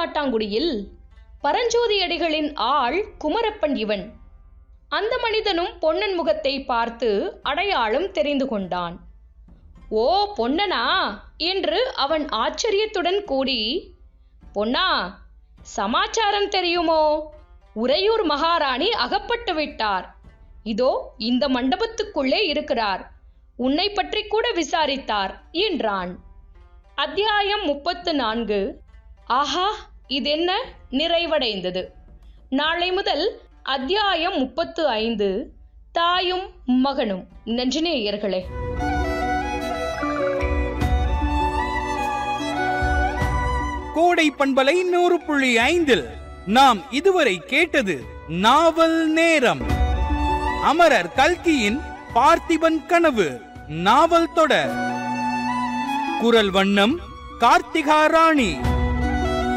காட்டாங்குடியில் பரஞ்சோதியடிகளின் ஆள் குமரப்பன் இவன் அந்த மனிதனும் பொன்னன் முகத்தை பார்த்து அடையாளம் தெரிந்து கொண்டான் ஓ பொன்னனா என்று அவன் ஆச்சரியத்துடன் கூடி பொன்னா சமாச்சாரம் தெரியுமோ உறையூர் மகாராணி அகப்பட்டு விட்டார் இதோ இந்த மண்டபத்துக்குள்ளே இருக்கிறார் உன்னை பற்றி கூட விசாரித்தார் என்றான் அத்தியாயம் முப்பத்து நான்கு ஆஹா இதென்ன நிறைவடைந்தது நாளை முதல் அத்தியாயம் முப்பத்து ஐந்து தாயும் மகனும் நன்றினேயர்களே கோடை பண்பலை நூறு புள்ளி ஐந்தில் நாம் இதுவரை கேட்டது நாவல் நேரம் அமரர் கல்கியின் பார்த்திபன் கனவு நாவல் தொடர் குரல் வண்ணம் கார்த்திகா ராணி